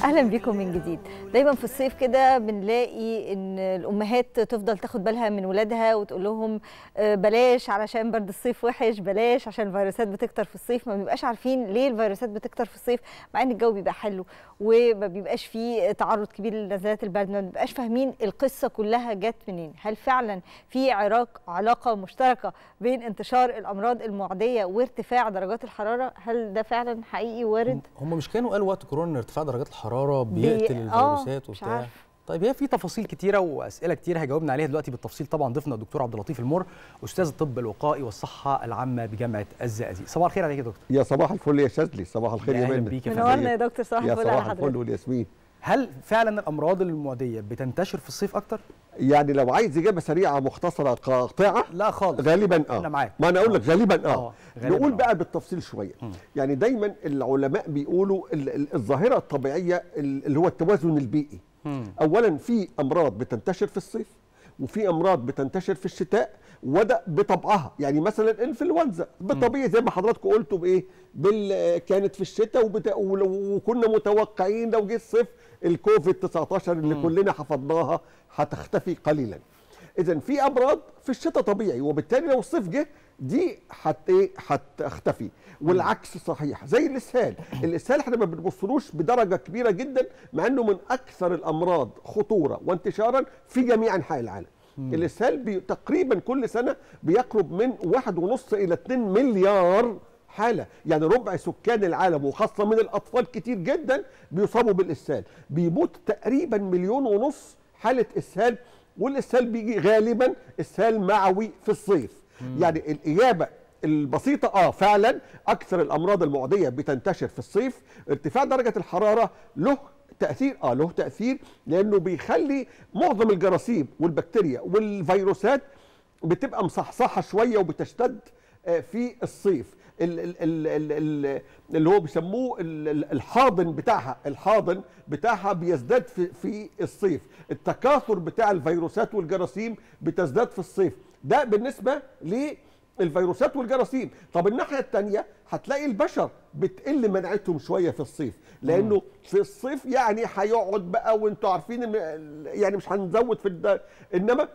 اهلا بيكم من جديد دايما في الصيف كده بنلاقي ان الامهات تفضل تاخد بالها من ولادها وتقول لهم آه، بلاش علشان برد الصيف وحش بلاش عشان الفيروسات بتكتر في الصيف ما بنبقاش عارفين ليه الفيروسات بتكتر في الصيف مع ان الجو بيبقى حلو وما بيبقاش فيه تعرض كبير لنزلات البرد ما بنبقاش فاهمين القصه كلها جت منين هل فعلا في عراق علاقه مشتركه بين انتشار الامراض المعديه وارتفاع درجات الحراره هل ده فعلا حقيقي وارد هم مش كانوا قالوا وقت كورونا ان ارتفاع درجات الحراره بي- بيقتل آه، الفيروسات مش وبتاع عارف. طيب هي في تفاصيل كتيره واسئله كتير هجاوبنا عليها دلوقتي بالتفصيل طبعا ضيفنا الدكتور عبد اللطيف المر استاذ الطب الوقائي والصحه العامه بجامعه الزقازيق صباح الخير عليك يا دكتور يا صباح الفل يا شاذلي صباح الخير يا أهلاً منى بيك يا فندم. منورنا يا دكتور صباح يا الفل على صباح الفل حضرتك والياسمين هل فعلا الامراض المعديه بتنتشر في الصيف اكتر يعني لو عايز اجابه سريعه مختصره قاطعه لا خالص غالبا اه أنا معاك. ما انا اقول لك غالبا اه, آه، غالباً نقول آه. بقى بالتفصيل شويه يعني دايما العلماء بيقولوا ال- ال- الظاهره الطبيعيه ال- اللي هو التوازن البيئي اولا في امراض بتنتشر في الصيف وفي امراض بتنتشر في الشتاء وده بطبعها يعني مثلا الانفلونزا بالطبيعي زي ما حضراتكم قلتوا بايه بال كانت في الشتاء وبت... ول- وكنا متوقعين لو جه الصيف الكوفيد 19 اللي كلنا حفظناها هتختفي قليلا اذا في امراض في الشتاء طبيعي وبالتالي لو الصيف جه دي حت ايه هتختفي والعكس صحيح زي الاسهال الاسهال احنا ما بنبصلوش بدرجه كبيره جدا مع انه من اكثر الامراض خطوره وانتشارا في جميع انحاء العالم الاسهال بي تقريبا كل سنه بيقرب من واحد ونص الى 2 مليار حاله يعني ربع سكان العالم وخاصه من الاطفال كتير جدا بيصابوا بالاسهال بيموت تقريبا مليون ونص حاله اسهال والاسهال بيجي غالبا اسهال معوي في الصيف يعني الاجابه البسيطة اه فعلا أكثر الأمراض المعدية بتنتشر في الصيف ارتفاع درجة الحرارة له تأثير اه له تأثير لأنه بيخلي معظم الجراثيم والبكتيريا والفيروسات بتبقى مصحصحة شوية وبتشتد آه، في الصيف ال- ال- ال- ال- ال- اللي هو بيسموه ال- ال- الحاضن بتاعها الحاضن بتاعها بيزداد في, في الصيف التكاثر بتاع الفيروسات والجراثيم بتزداد في الصيف ده بالنسبة للفيروسات والجراثيم طب الناحية التانية هتلاقي البشر بتقل مناعتهم شوية في الصيف لأنه في الصيف يعني هيقعد بقى وانتوا عارفين إن- يعني مش هنزود في الد... انما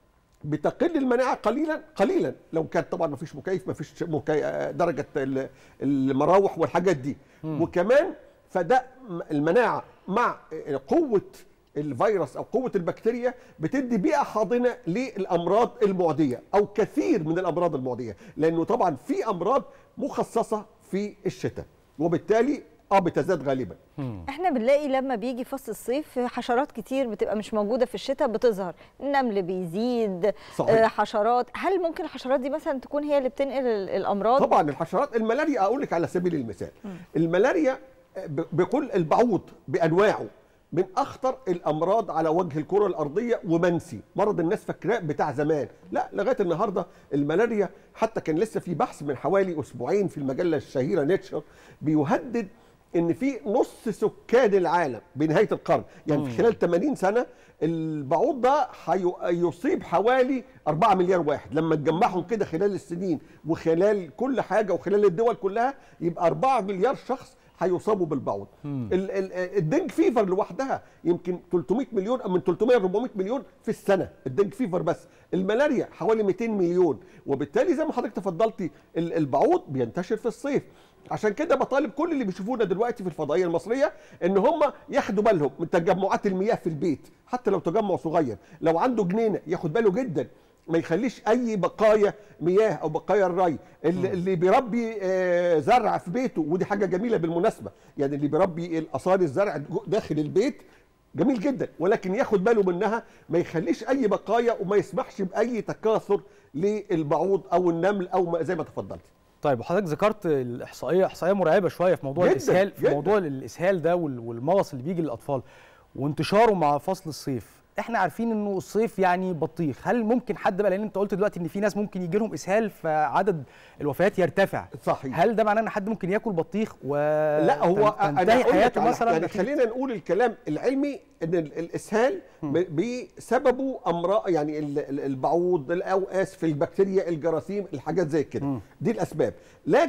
بتقل المناعه قليلا قليلا لو كان طبعا ما فيش مكيف ما فيش مكي... درجه ال- المراوح والحاجات دي وكمان فده م- المناعه مع قوه الفيروس او قوه البكتيريا بتدي بيئه حاضنه للامراض المعديه او كثير من الامراض المعديه لانه طبعا في امراض مخصصه في الشتاء وبالتالي اه بتزداد غالبا احنا بنلاقي لما بيجي فصل الصيف حشرات كتير بتبقى مش موجوده في الشتاء بتظهر النمل بيزيد صحيح. آه، حشرات هل ممكن الحشرات دي مثلا تكون هي اللي بتنقل ال- الامراض طبعا الحشرات الملاريا اقول لك على سبيل المثال الملاريا ب- بكل البعوض بانواعه من اخطر الامراض على وجه الكره الارضيه ومنسي مرض الناس فاكراه بتاع زمان لا لغايه النهارده الملاريا حتى كان لسه في بحث من حوالي اسبوعين في المجله الشهيره نيتشر بيهدد ان في نص سكان العالم بنهايه القرن يعني في خلال 80 سنه البعوض ده هي- يصيب حوالي 4 مليار واحد لما تجمعهم كده خلال السنين وخلال كل حاجه وخلال الدول كلها يبقى 4 مليار شخص هيصابوا بالبعوض ال- ال- الدنج فيفر لوحدها يمكن 300 مليون أو من 300 ل 400 مليون في السنه الدنج فيفر بس الملاريا حوالي 200 مليون وبالتالي زي ما حضرتك تفضلتي ال- البعوض بينتشر في الصيف عشان كده بطالب كل اللي بيشوفونا دلوقتي في الفضائيه المصريه ان هم ياخدوا بالهم من تجمعات المياه في البيت حتى لو تجمع صغير لو عنده جنينه ياخد باله جدا ما يخليش اي بقايا مياه او بقايا الري اللي, اللي بيربي آه، زرع في بيته ودي حاجه جميله بالمناسبه يعني اللي بيربي الاثار الزرع جو- داخل البيت جميل جدا ولكن ياخد باله منها ما يخليش اي بقايا وما يسمحش باي تكاثر للبعوض او النمل او ما زي ما تفضلت طيب وحضرتك ذكرت الاحصائيه احصائيه مرعبه شويه في موضوع جداً، الاسهال في جداً. موضوع الاسهال ده وال- والمغص اللي بيجي للاطفال وانتشاره مع فصل الصيف احنا عارفين انه الصيف يعني بطيخ هل ممكن حد بقى لان انت قلت دلوقتي ان في ناس ممكن يجي لهم اسهال فعدد الوفيات يرتفع صحيح. هل ده معناه ان حد ممكن ياكل بطيخ و لا هو تن- انا تنتهي أقول لك حياته على- مثلا يعني نتيجة- خلينا نقول الكلام العلمي ان ال- الاسهال ب- بسببه امراض يعني ال- ال- البعوض او اسف البكتيريا الجراثيم الحاجات زي كده دي الاسباب لكن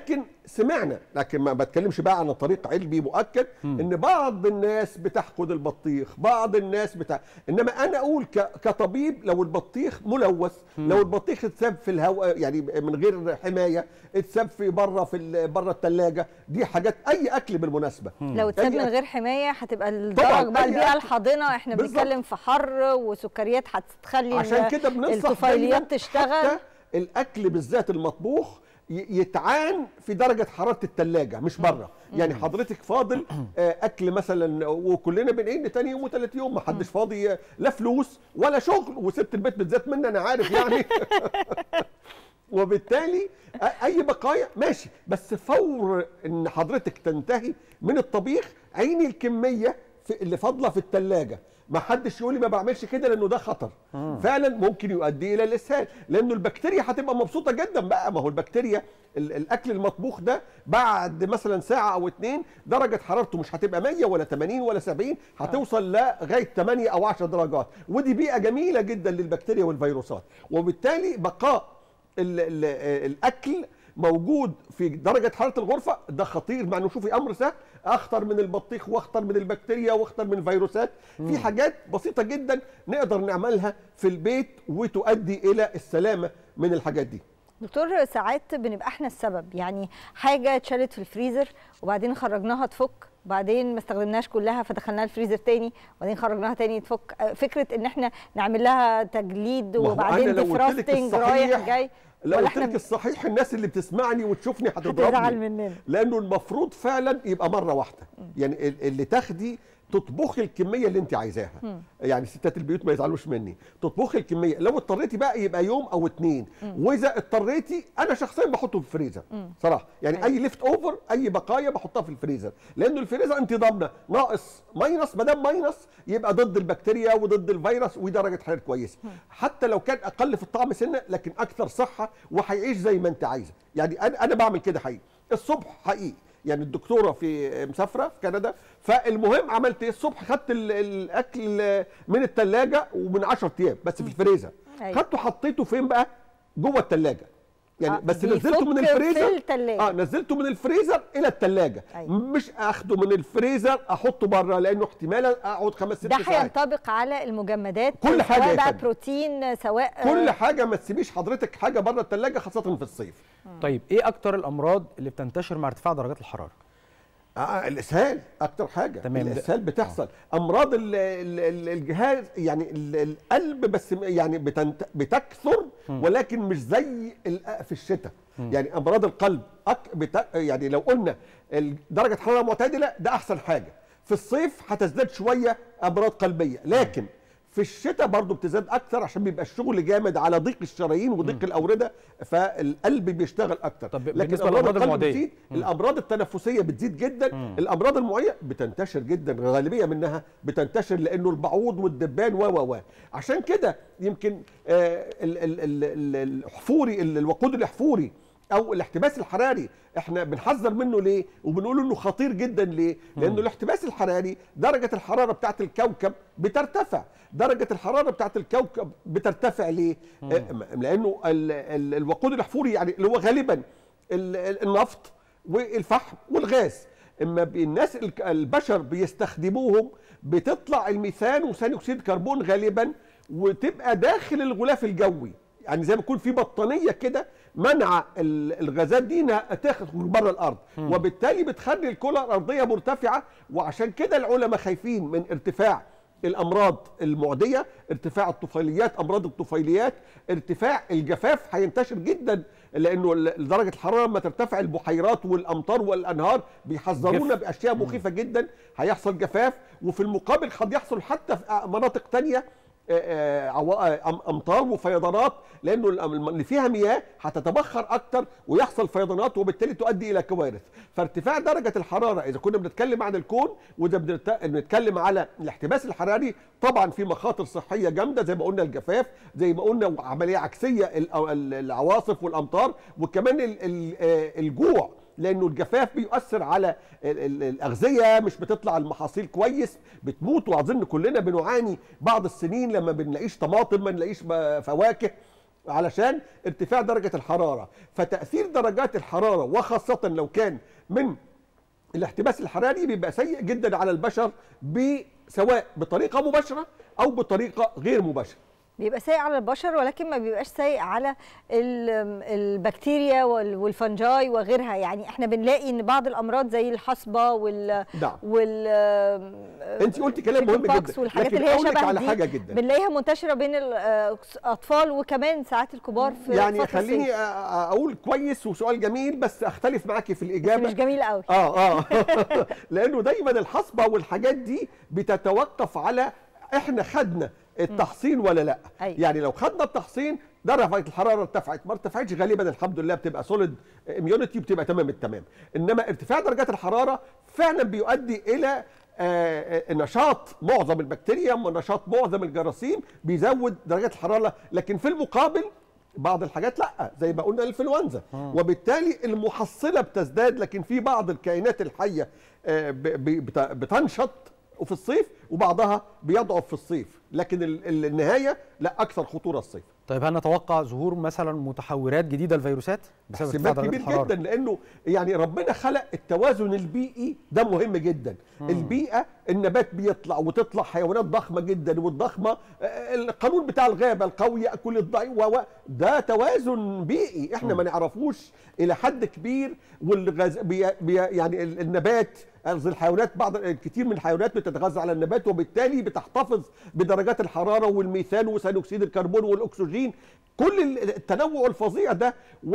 سمعنا لكن ما بتكلمش بقى عن طريق علمي مؤكد ان بعض الناس بتحقد البطيخ بعض الناس بتاع انما انا اقول ك... كطبيب لو البطيخ ملوث لو البطيخ اتساب في الهواء يعني من غير حمايه اتساب في بره في ال... بره الثلاجه دي حاجات اي اكل بالمناسبه لو اتساب أي من أكل. غير حمايه هتبقى طبعاً، الدرج بقى أي البيئه أكل. الحاضنه احنا بالظبط. بنتكلم في حر وسكريات هتخلي عشان كده بننصح دايماً الطفيليات تشتغل حتى الاكل بالذات المطبوخ ي- يتعان في درجه حراره الثلاجه مش بره يعني حضرتك فاضل آه، اكل مثلا وكلنا بنعين تاني يوم وثالث يوم ما حدش فاضي آه، لا فلوس ولا شغل وسبت البيت بالذات مني انا عارف يعني وبالتالي أ- اي بقايا ماشي بس فور ان حضرتك تنتهي من الطبيخ عيني الكميه في اللي فاضله في الثلاجه ما حدش يقول لي ما بعملش كده لانه ده خطر فعلا ممكن يؤدي الى الاسهال لانه البكتيريا هتبقى مبسوطه جدا بقى ما هو البكتيريا ال- الاكل المطبوخ ده بعد مثلا ساعه او اتنين درجه حرارته مش هتبقى 100 ولا 80 ولا 70 هتوصل لغايه 8 او 10 درجات ودي بيئه جميله جدا للبكتيريا والفيروسات وبالتالي بقاء ال ال الاكل موجود في درجه حراره الغرفه ده خطير مع انه شوفي امر سهل اخطر من البطيخ واخطر من البكتيريا واخطر من الفيروسات في حاجات بسيطه جدا نقدر نعملها في البيت وتؤدي الى السلامه من الحاجات دي دكتور ساعات بنبقى احنا السبب يعني حاجه اتشالت في الفريزر وبعدين خرجناها تفك وبعدين ما استخدمناش كلها فدخلناها الفريزر تاني وبعدين خرجناها تاني تفك آه، فكره ان احنا نعمل لها تجليد ما هو وبعدين أنا لو قلت لك ديفراستنج الصحيح- رايح جاي لو ولا قلت لك احنا الصحيح الناس اللي بتسمعني وتشوفني هتزعل هتضربني مننا لانه المفروض فعلا يبقى مره واحده يعني ال- اللي تاخدي تطبخي الكميه اللي انت عايزاها يعني ستات البيوت ما يزعلوش مني تطبخي الكميه لو اضطريتي بقى يبقى يوم او اتنين واذا اضطريتي انا شخصيا بحطه في الفريزر صراحه يعني اي ليفت اوفر اي بقايا بحطها في الفريزر لانه الفريزر انت ضامنه ناقص ماينس ما دام ماينس يبقى ضد البكتيريا وضد الفيروس ودرجه حراره كويسه حتى لو كان اقل في الطعم سنه لكن اكثر صحه وهيعيش زي ما انت عايزه يعني انا انا بعمل كده حقيقي الصبح حقيقي يعني الدكتوره في مسافره في كندا فالمهم عملت ايه الصبح خدت ال- الاكل من الثلاجه ومن 10 ايام بس في الفريزر أيوة. خدته حطيته فين بقى جوه الثلاجه يعني آه، بس نزلته من بيفك الفريزر في التلاجة. اه نزلته من الفريزر الى الثلاجه أيوة. مش اخده من الفريزر احطه بره لانه احتمالا اقعد خمس ست ده ساعات هينطبق على المجمدات كل حاجة سواء يا بقى فندم. بروتين سواء كل آه، حاجه ما تسيبيش حضرتك حاجه بره الثلاجه خاصه في الصيف طيب ايه اكتر الامراض اللي بتنتشر مع ارتفاع درجات الحراره آه الاسهال اكتر حاجه تمام. ده- الاسهال بتحصل امراض ال ال ال الجهاز يعني ال القلب بس م- يعني بتنت بتكثر ولكن مش زي ال- في الشتاء يعني امراض القلب أك بت يعني لو قلنا ال- درجه حراره معتدله ده احسن حاجه في الصيف هتزداد شويه امراض قلبيه لكن في الشتاء برضه بتزداد اكتر عشان بيبقى الشغل جامد على ضيق الشرايين وضيق الاورده فالقلب بيشتغل اكتر طب لكن بالنسبة امراض للأمراض القلب المعدية؟ بتزيد الامراض التنفسيه بتزيد جدا الامراض المعيه بتنتشر جدا الغالبيه منها بتنتشر لانه البعوض والدبان و و و عشان كده يمكن آه، ال- ال- ال- ال- الحفوري ال- الوقود الاحفوري او الاحتباس الحراري احنا بنحذر منه ليه وبنقول انه خطير جدا ليه لانه الاحتباس الحراري درجه الحراره بتاعت الكوكب بترتفع درجه الحراره بتاعت الكوكب بترتفع ليه آه، لانه ال- ال- الوقود الاحفوري يعني اللي هو غالبا ال- ال- النفط والفحم والغاز اما ب- الناس الك- البشر بيستخدموهم بتطلع الميثان وثاني اكسيد الكربون غالبا وتبقى داخل الغلاف الجوي يعني زي ما يكون في بطانيه كده منع ال- الغازات دي انها تخرج بره الارض وبالتالي بتخلي الكره الارضيه مرتفعه وعشان كده العلماء خايفين من ارتفاع الامراض المعديه ارتفاع الطفيليات امراض الطفيليات ارتفاع الجفاف هينتشر جدا لانه ال- درجه الحراره لما ترتفع البحيرات والامطار والانهار بيحذرونا جف. باشياء مخيفه جدا هيحصل جفاف وفي المقابل قد يحصل حتى في مناطق تانية آه، عوا- أم- امطار وفيضانات لانه الم- اللي فيها مياه هتتبخر اكتر ويحصل فيضانات وبالتالي تؤدي الى كوارث فارتفاع درجه الحراره اذا كنا بنتكلم عن الكون واذا بنت- بنتكلم على الاحتباس الحراري طبعا في مخاطر صحيه جامده زي ما قلنا الجفاف زي ما قلنا عمليه عكسيه ال- ال- العواصف والامطار وكمان ال- ال- آه، الجوع لانه الجفاف بيؤثر على ال- ال- الاغذيه مش بتطلع المحاصيل كويس بتموت واظن كلنا بنعاني بعض السنين لما بنلاقيش طماطم ما نلاقيش ب- فواكه علشان ارتفاع درجه الحراره فتاثير درجات الحراره وخاصه لو كان من الاحتباس الحراري بيبقى سيء جدا على البشر ب- سواء بطريقه مباشره او بطريقه غير مباشره بيبقى سيء على البشر ولكن ما بيبقاش سيء على ال- البكتيريا وال- والفنجاي وغيرها يعني احنا بنلاقي ان بعض الامراض زي الحصبه وال نعم. وال انت قلتي كلام مهم البوكس جدا والحاجات لكن اللي هي أقول لك شبه على دي حاجه جدا بنلاقيها منتشره بين الاطفال وكمان ساعات الكبار في يعني فترة خليني الصيف. أ- اقول كويس وسؤال جميل بس اختلف معاكي في بس الاجابه مش جميل قوي اه اه لانه دايما الحصبه والحاجات دي بتتوقف على احنا خدنا التحصين ولا لا أيوة. يعني لو خدنا التحصين درجه الحراره ارتفعت ما ارتفعتش غالبا الحمد لله بتبقى سوليد اميونيتي بتبقى تمام التمام انما ارتفاع درجات الحراره فعلا بيؤدي الى آه، آه، نشاط معظم البكتيريا ونشاط معظم الجراثيم بيزود درجات الحراره لكن في المقابل بعض الحاجات لا زي ما قلنا الانفلونزا وبالتالي المحصله بتزداد لكن في بعض الكائنات الحيه آه، ب- ب- بت- بتنشط في الصيف وبعضها بيضعف في الصيف لكن ال- ال- النهايه لا اكثر خطوره الصيف طيب هل نتوقع ظهور مثلا متحورات جديده للفيروسات بسبب ارتفاع احتمال درجات كبير الحراره جدا لانه يعني ربنا خلق التوازن البيئي ده مهم جدا البيئه النبات بيطلع وتطلع حيوانات ضخمه جدا والضخمه آه، القانون بتاع الغابه القوي ياكل الضعيف و و- ده توازن بيئي احنا ما نعرفوش الى حد كبير والغاز بي بي يعني ال- النبات قصدي الحيوانات بعض كتير من الحيوانات بتتغذى على النبات وبالتالي بتحتفظ بدرجات الحراره والميثان وثاني اكسيد الكربون والاكسجين كل ال- التنوع الفظيع ده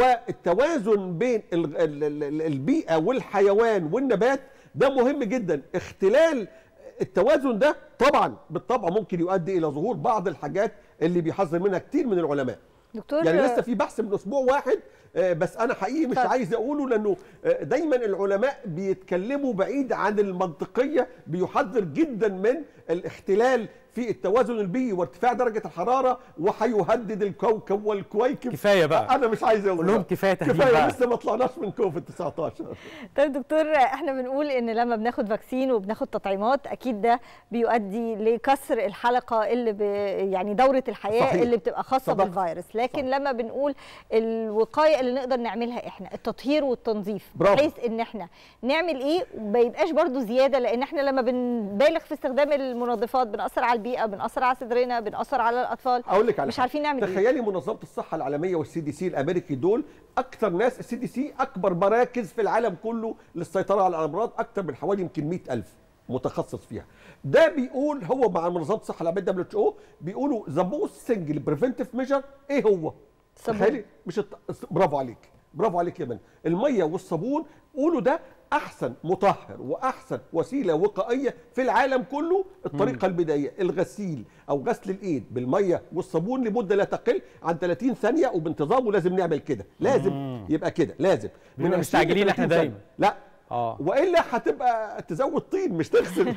والتوازن بين ال- ال- ال- البيئه والحيوان والنبات ده مهم جدا اختلال التوازن ده طبعا بالطبع ممكن يؤدي الى ظهور بعض الحاجات اللي بيحذر منها كتير من العلماء دكتور يعني لسه في بحث من اسبوع واحد آه، بس انا حقيقي مش اتفضل. عايز اقوله لانه آه، دايما العلماء بيتكلموا بعيد عن المنطقيه بيحذر جدا من الاختلال في التوازن البيئي وارتفاع درجه الحراره وهيهدد الكوكب والكويكب كفايه بقى انا مش عايز اقول قول لهم كفايه تهديد كفايه بقى. لسه ما طلعناش من كوفيد 19 طيب دكتور احنا بنقول ان لما بناخد فاكسين وبناخد تطعيمات اكيد ده بيؤدي لكسر الحلقه اللي ب... يعني دوره الحياه صحيح. اللي بتبقى خاصه صدقت. بالفيروس لكن صح. لما بنقول الوقايه اللي نقدر نعملها احنا التطهير والتنظيف برافو. بحيث ان احنا نعمل ايه وما يبقاش برضو زياده لان احنا لما بنبالغ في استخدام المنظفات بنأثر على البيئه بنأثر على صدرنا بنأثر على الاطفال اقول لك على مش حاجة. عارفين نعمل ايه تخيلي منظمه الصحه العالميه والسي دي سي الامريكي دول اكثر ناس السي دي سي اكبر مراكز في العالم كله للسيطره على الامراض اكثر من حوالي يمكن 100000 متخصص فيها ده بيقول هو مع منظمه الصحه العالميه دبليو اتش او بيقولوا ذا موست سنجل بريفنتيف ميجر ايه هو الصابون. تخيلي مش الت... برافو عليك برافو عليك يا من الميه والصابون قولوا ده احسن مطهر واحسن وسيله وقائيه في العالم كله الطريقه البدائيه الغسيل او غسل الايد بالميه والصابون لمده لا تقل عن 30 ثانيه وبانتظام ولازم نعمل كده لازم يبقى كده لازم بنبقى 20 ل مستعجلين 30 إحنا ثانية. دايما. لا اه والا هتبقى تزود طين مش تغسل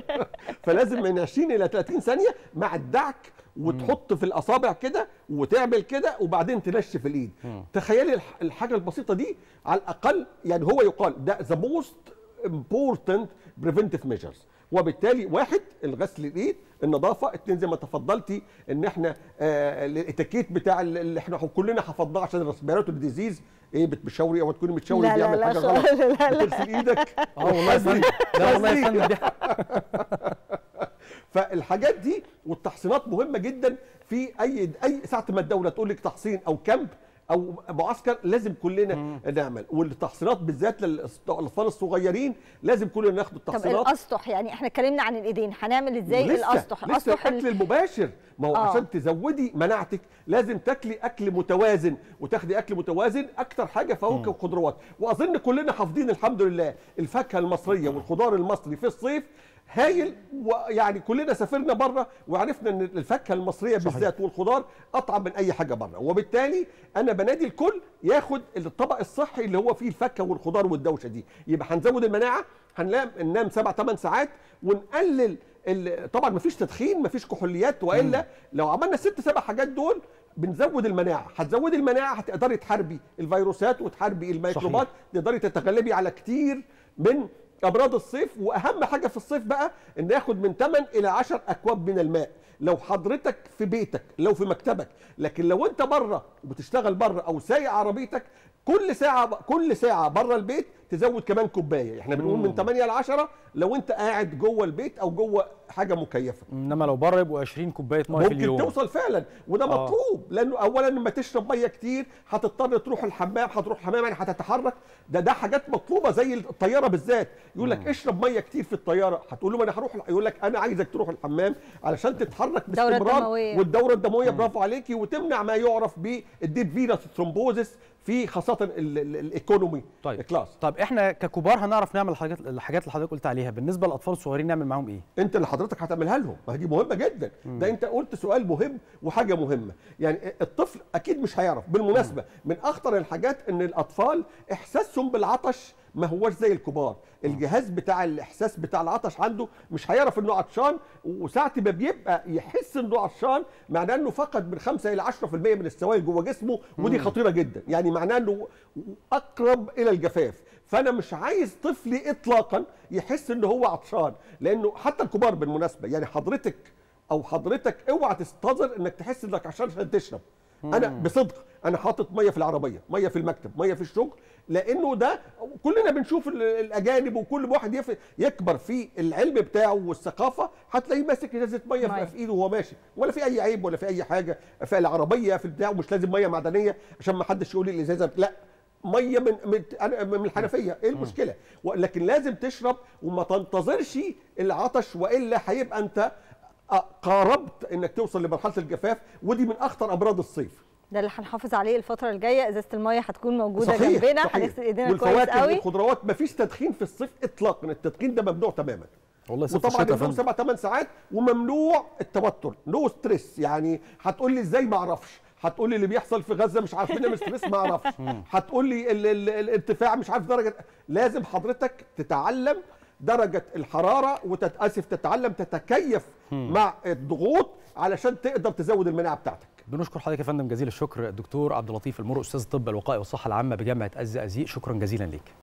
فلازم من 20 الى 30 ثانيه مع الدعك وتحط في الاصابع كده وتعمل كده وبعدين تنشف الايد تخيلي الح- الحاجه البسيطه دي على الاقل يعني هو يقال ده ذا موست امبورتنت بريفنتيف ميجرز وبالتالي واحد الغسل الايد النظافه اتنين زي ما تفضلتي ان احنا آه الاتيكيت بتاع اللي احنا كلنا حفظناه عشان الريسبيراتوري ديزيز ايه بتشاوري او تكوني متشاوري لا لا بيعمل لا حاجه خالص، غلط لا لا. بتغسل ايدك اه والله يا فندم لا والله يا فندم دي فالحاجات دي والتحصينات مهمه جدا في اي اي ساعه ما الدوله تقول لك تحصين او كامب او معسكر لازم كلنا نعمل والتحصينات بالذات للاطفال الصغيرين لازم كلنا ناخد طب التحصينات الاسطح يعني احنا اتكلمنا عن الايدين هنعمل ازاي لسه الاسطح لسه الاسطح الاكل المباشر ما هو آه. عشان تزودي مناعتك لازم تاكلي اكل متوازن وتاخدي اكل متوازن اكتر حاجه فواكه وخضروات واظن كلنا حافظين الحمد لله الفاكهه المصريه والخضار المصري في الصيف هايل ويعني كلنا سافرنا بره وعرفنا ان الفاكهه المصريه صحيح. بالذات والخضار اطعم من اي حاجه بره وبالتالي انا بنادي الكل ياخد الطبق الصحي اللي هو فيه الفاكهه والخضار والدوشه دي يبقى هنزود المناعه هننام ننام سبع ثمان ساعات ونقلل ال- طبعا مفيش تدخين مفيش كحوليات والا لو عملنا ست سبع حاجات دول بنزود المناعه هتزودي المناعه هتقدري تحاربي الفيروسات وتحاربي الميكروبات تقدري تتغلبي على كتير من امراض الصيف واهم حاجه في الصيف بقى ان ياخد من 8 الى 10 اكواب من الماء لو حضرتك في بيتك لو في مكتبك لكن لو انت بره وبتشتغل بره او سايق عربيتك كل ساعه كل ساعه بره البيت تزود كمان كوبايه احنا بنقول من 8 ل 10 لو انت قاعد جوه البيت او جوه حاجه مكيفه انما لو بره يبقوا 20 كوبايه ميه في ممكن اليوم توصل فعلا وده آه. مطلوب لانه اولا لما تشرب ميه كتير هتضطر تروح الحمام هتروح الحمام يعني هتتحرك ده ده حاجات مطلوبه زي الطياره بالذات يقول لك اشرب ميه كتير في الطياره هتقول له ما انا هروح يقول لك انا عايزك تروح الحمام علشان تتحرك الدورة باستمرار الدموية. والدوره الدمويه برافو عليكي وتمنع ما يعرف بالديب فينس ثرومبوزس في خاصه ال- ال- الايكونومي طيب كلاس طب احنا ككبار هنعرف نعمل الحاجات الحاجات اللي حضرتك قلت عليها بالنسبه للاطفال الصغيرين نعمل معاهم ايه انت اللي حضرتك هتعملها لهم ما هي دي مهمه جدا ده انت قلت سؤال مهم وحاجه مهمه يعني الطفل اكيد مش هيعرف بالمناسبه من اخطر الحاجات ان الاطفال احساسهم بالعطش ما هوش زي الكبار الجهاز بتاع الاحساس بتاع العطش عنده مش هيعرف انه عطشان وساعه ما بيبقى يحس انه عطشان معناه انه فقد من 5 الى 10% من السوائل جوه جسمه ودي خطيره جدا يعني معناه انه اقرب الى الجفاف فانا مش عايز طفلي اطلاقا يحس ان هو عطشان لانه حتى الكبار بالمناسبه يعني حضرتك او حضرتك اوعى تستظر انك تحس انك عشان عشان تشرب انا بصدق انا حاطط ميه في العربيه ميه في المكتب ميه في الشغل لانه ده كلنا بنشوف ال- الاجانب وكل واحد يف- يكبر في العلم بتاعه والثقافه هتلاقيه ماسك ازازه ميه مية. في في ايده وهو ماشي ولا في اي عيب ولا في اي حاجه في العربيه في البتاع مش لازم ميه معدنيه عشان ما حدش يقول لي الازازه لا ميه من من أنا- من الحنفيه ايه المشكله لكن لازم تشرب وما تنتظرش العطش والا هيبقى انت قاربت انك توصل لمرحله الجفاف ودي من اخطر امراض الصيف ده اللي هنحافظ عليه الفتره الجايه ازازه الميه هتكون موجوده صحيح جنبنا صحيح. هنغسل ايدينا كويس والفواكه قوي والخضروات مفيش تدخين في الصيف اطلاقا التدخين ده ممنوع تماما والله صيف وطبعا الشتاء يا النوم فندم. سبع ثمان ساعات وممنوع التوتر نو ستريس يعني هتقول لي ازاي ما اعرفش هتقول لي اللي بيحصل في غزه مش عارفين من ستريس ما اعرفش هتقول لي ال- ال- الارتفاع مش عارف درجه لازم حضرتك تتعلم درجه الحراره وتتاسف تتعلم تتكيف مع الضغوط علشان تقدر تزود المناعه بتاعتك بنشكر حضرتك يا فندم جزيل الشكر الدكتور عبد اللطيف المر استاذ طب الوقائي والصحه العامه بجامعه الزقازيق شكرا جزيلا ليك